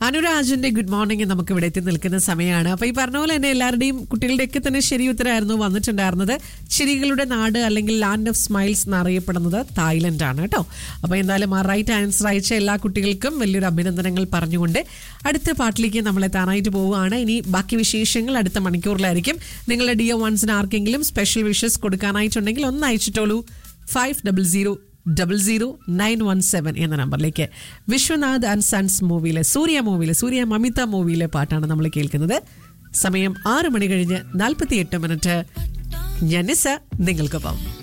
അനുരാജിന്റെ good morning നമുക്ക് ഇവിടെ എത്തി നിൽക്കുന്ന സമയമാണ് അപ്പൊ ഈ പറഞ്ഞ പോലെ തന്നെ എല്ലാവരുടെയും കുട്ടികളുടെയൊക്കെ തന്നെ ശരി ഉത്തരമായിരുന്നു വന്നിട്ടുണ്ടായിരുന്നത് ചിരികളുടെ നാട് അല്ലെങ്കിൽ ലാൻഡ് ഓഫ് സ്മൈൽസ് എന്നറിയപ്പെടുന്നത് തായ്ലൻഡ് ആണ് കേട്ടോ അപ്പൊ എന്തായാലും ആ റൈറ്റ് ആൻസർ അയച്ച എല്ലാ കുട്ടികൾക്കും വലിയൊരു അഭിനന്ദനങ്ങൾ പറഞ്ഞുകൊണ്ട് അടുത്ത പാട്ടിലേക്ക് നമ്മൾ എത്താനായിട്ട് പോവുകയാണ് ഇനി ബാക്കി വിശേഷങ്ങൾ അടുത്ത മണിക്കൂറിലായിരിക്കും നിങ്ങളുടെ ഡിയോ വൺസിന് ആർക്കെങ്കിലും സ്പെഷ്യൽ വിഷസ് കൊടുക്കാനായിട്ടുണ്ടെങ്കിൽ ഒന്ന് അയച്ചിട്ടോളൂ five double zero double zero nine one seven എന്ന നമ്പറിലേക്ക് വിശ്വനാഥ് ആൻഡ് സൺസ് മൂവിയിലെ സൂര്യ മൂവിയിലെ സൂര്യ മമിത മൂവിയിലെ പാട്ടാണ് നമ്മൾ കേൾക്കുന്നത് സമയം ആറ് മണി കഴിഞ്ഞ് നാൽപ്പത്തി എട്ട് മിനിറ്റ് ഞാൻ നിസ നിങ്ങൾക്കൊപ്പം